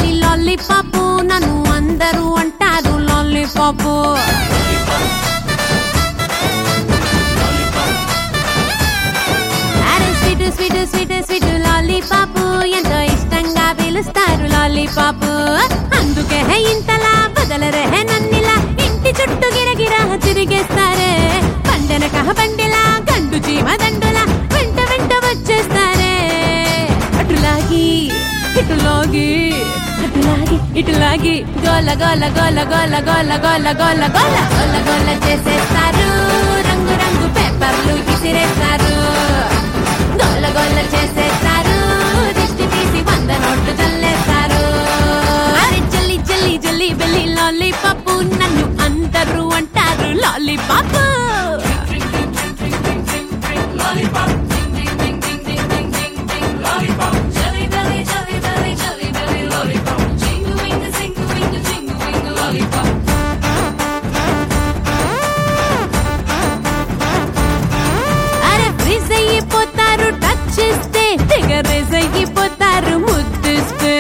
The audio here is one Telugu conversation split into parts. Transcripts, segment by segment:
బెల్లి లాలీపాపు నన్ను అందరూ అంటారు లాలీపాపు అరే sweet sweet sweet sweet lollipop ఎంతో ఇష్టంగా పిలుస్తారు లాలీపాపు అందుకే ఇంతలా బదలరే నన్నిలా ఇంటి చుట్టూ గిరగిరా తిరిగేస్తారే పండెనక బండిలా గండు చీమ దండులా వెంట వెంట వచ్చేస్తారే అటులాగి ఇటులాగి అటులాగి ఇటులాగి గోల గోల గోల గోల గోల గోల గోల గోల గోల గోల చేసేస్తారు రంగు రంగు పేపర్లు విసిరేస్తారు గోల గోల చేసేస్తారు దిష్టి తీసి వంద నోట్లు చల్లేస్తారు అరే జల్లి జల్లి జల్లి బెల్లి లాలీపాపు నన్ను అందరూ అంటారు lollipop Jelly belly, jelly belly, jelly belly lollipop. Jingle wingle, jingle wingle, jingle wingle lollipop. అరే ఫ్రీజ్ అయిపోతారు టచ్ చేస్తే తెగ రేజ్ అయిపోతారు ముద్దిస్తే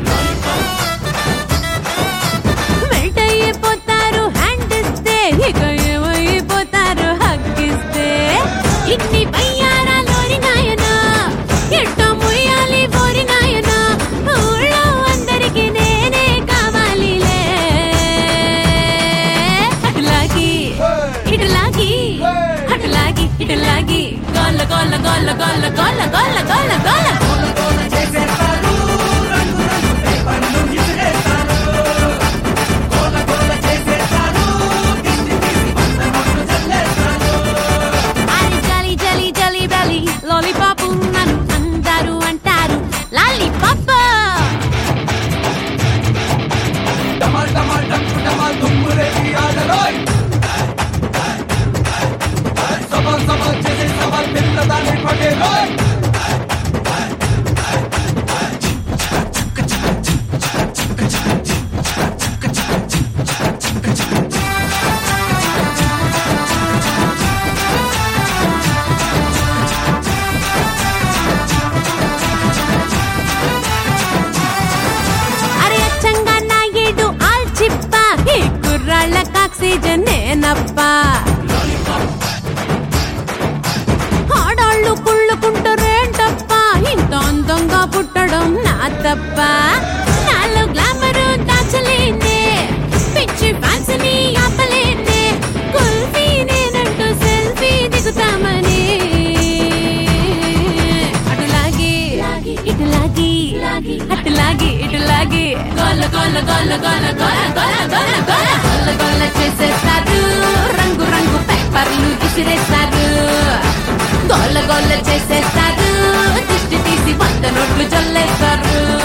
మెల్ట్ అయిపోతారు హ్యాండ్ ఇస్తే ఇక ఏమైపోతారు హగ్గిస్తే ఇన్ని వయ్యారాలోని నాయన ఎట్టో ముయ్యాలి పోరి నాయన ఊళ్ళో అందరికి నేనే కావాలిలే అటులాగి ఇటులాగి అటులాగి ఇటులాగి గోల గోల గోల గోల గోల గోల గోల గోల అరే జలి జలి జలి బలి లాలీపాప్ నన్ను అందరూ అంటారు లాలీపాప్ డమాల్ డమాల్ డంకు డమాల్ దుమ్మురే తీయాలరోయ్ సవాల్ సవాల్ చేసే సవాల్ పిల్లదాన్ని పడేరోయ్ అరే అచ్చంగా నా ఏడు ఆల్చిప్ప ఈ కుర్రాళ్ళకి ఆక్సిజన్ నేనప్ప ఆడాళ్ళు కుళ్ళుకుంటారేంటప్ప ఇంత అందంగా పుట్టడం నా తప్ప నాలో గ్లామర్ దాచలేనే పిచ్చి ఫ్యాన్స్ ని ఆపలేనే కుల్ఫీ నేనంటూ సెల్ఫీ దిగుతామని అటులాగి ఇటులాగి అటులాగి ఇటులాగి గోల గోల గోల గోల గోల గోల గోల గోల గోల గోల చేసేస్తారు రంగు రంగు పేపర్లు విసిరేస్తారు గోల గోల చేసేస్తారు దిష్టి తీసి వంద నోట్లు జల్లేస్తారు